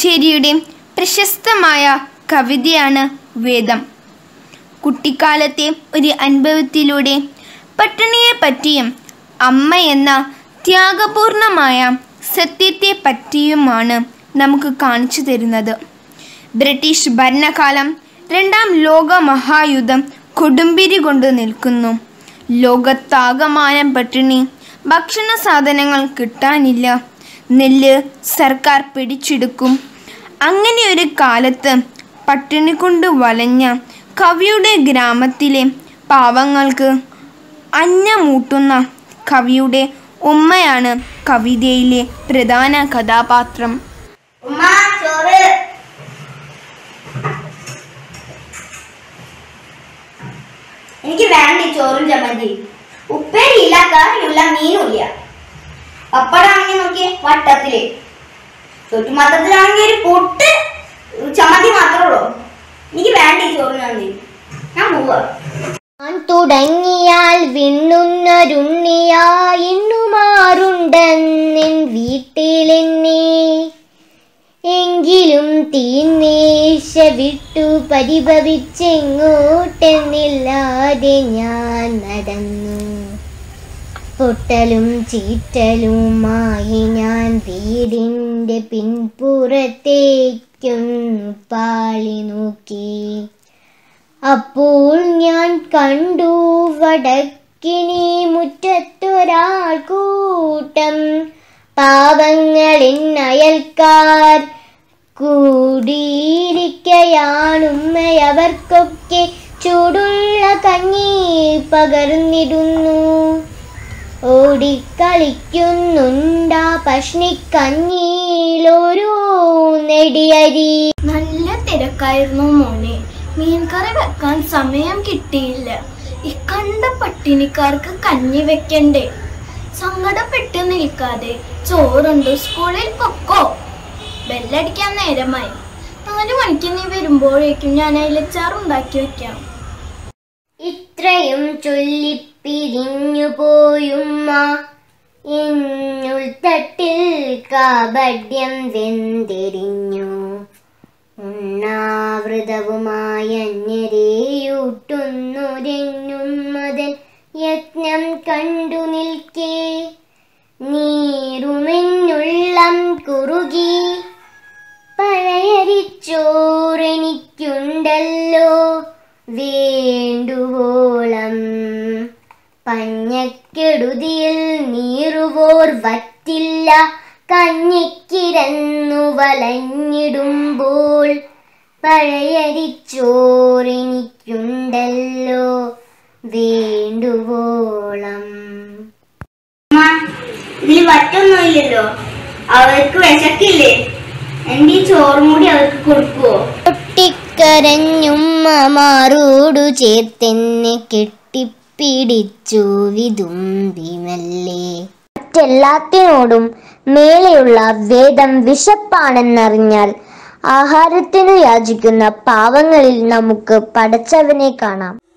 വള്ളത്തോൾ പ്രശസ്തമായ കവിതയാണ് വേദം കുട്ടിക്കാലത്തെ ഒരു അനുഭവത്തിലൂടെ പട്ടിണിയെ പറ്റിയും അമ്മ എന്ന ത്യാഗപൂർണമായ സത്യത്തെ പറ്റിയുമാണ് നമുക്ക് കാണിച്ചു തരുന്നത് ബ്രിട്ടീഷ് ഭരണകാലം രണ്ടാം ലോക മഹായുദ്ധം കൊടുമ്പിരി കൊണ്ട് നിൽക്കുന്നു ലോകത്താകമാനം പട്ടിണി ഭക്ഷണ സാധനങ്ങൾ കിട്ടാനില്ല നെല്ല് സർക്കാർ പിടിച്ചെടുക്കും അങ്ങനെ ഒരു കാലത്ത് പട്ടിണി കൊണ്ട് വലഞ്ഞ കവിയുടെ ഗ്രാമത്തിലെ പാവങ്ങൾക്ക് അന്നമൂട്ടുന്ന കവിയുടെ ഉമ്മയാണ് കവിതയിലെ പ്രധാന കഥാപാത്രം ഉമ്മ ചോറ് എനിക്ക് വേണ്ട ഈ ചോറും ചമ്മന്തി ഉപ്പേരിയില്ല കറിയില്ല മീനുമില്ല പപ്പടാണെങ്കിൽ നോക്കിയേ വട്ടത്തില് ചുറ്റുമാത്രത്തിലാണെങ്കിൽ ഒരു പൊട്ട് ചമ്മന്തി മാത്രമേ ഉള്ളൂ എനിക്ക് വേണ്ട ഈ ചോറും ചമ്മന്തി ഞാൻ പോവാ ഞാൻ തുടങ്ങിയാൽ വിണ്ണുന്നൊരുണ്ണിയായിണ്ണുമാറുണ്ടെന്നിൻ വീട്ടിലെന്നെ എങ്കിലും തീന്നേശ വിട്ടു പരിഭവിച്ചെങ്ങോട്ടെന്നില്ലാതെ ഞാൻ നടന്നു പൊട്ടലും ചീറ്റലുമായി ഞാൻ വീടിൻ്റെ പിൻപുറത്തേക്കും പാളി നോക്കി അപ്പോൾ ഞാൻ കണ്ടു വടക്കിനി മുറ്റത്തൊരാൾ കൂട്ടം പാവങ്ങളിൽ അയൽക്കാർ കൂടിയിരിക്കയാണുമ്മയവർക്കൊക്കെ ചൂടുള്ള കഞ്ഞി പകർന്നിടുന്നു ഓടിക്കളിക്കുന്നുണ്ടാ പഷ്ണിക്കഞ്ഞിയിലൊരു നെടിയരി നല്ല തിരക്കായിരുന്നു മോനെ മീൻകറി വെക്കാൻ സമയം കിട്ടിയില്ല ഈ കണ്ട പട്ടിണിക്കാർക്ക് കഞ്ഞി വെക്കണ്ടേ സങ്കടപ്പെട്ട് നിൽക്കാതെ ചോറുണ്ട് സ്കൂളിൽ പൊക്കോ ബെല്ലടിക്കാൻ നേരമായി നാല് മണിക്ക് നീ വരുമ്പോഴേക്കും ഞാൻ അയിലച്ചാറുണ്ടാക്കി വെക്കാം ഇത്രയും ചൊല്ലിപ്പിരിഞ്ഞു പോയുമ്മ എന്നുൾത്തട്ടിൽ കാപഡ്യം വെന്തിരിഞ്ഞു ഉണ്ണാവൃതവുമായ അന്യരെയൂട്ടുന്നൊരെന്നും മതൻ യത്നം കണ്ടു നിൽക്കേ നീറുമെന്നുള്ളം കുറുകി പഴയരിച്ചോറെനിക്കുണ്ടല്ലോ വേണ്ടുവോളം പഞ്ഞക്കെടുതിയിൽ നീറുവോർ വറ്റില്ല കഞ്ഞിക്കിരന്നു വലഞ്ഞിടുമ്പോൾ പഴയരിച്ചോറെനിക്കുണ്ടല്ലോ വേണ്ടുവോളം അമ്മ ഇതിൽ വറ്റൊന്നുമില്ലല്ലോ അവർക്ക് വിശക്കില്ലേ എന്റെ ഈ ചോറും കൂടി അവർക്ക് കൊടുക്കുവോ പൊട്ടിക്കരഞ്ഞുമ്മ മാറോടു ചേർത്തെന്നെ കെട്ടിപ്പിടിച്ചു വിതുമ്പി മെല്ലെ മറ്റെല്ലാത്തിനോടും മേലെയുള്ള വേദം വിശപ്പാണെന്നറിഞ്ഞാൽ ആഹാരത്തിനു യാചിക്കുന്ന പാവങ്ങളിൽ നമുക്ക് പടച്ചവനെ കാണാം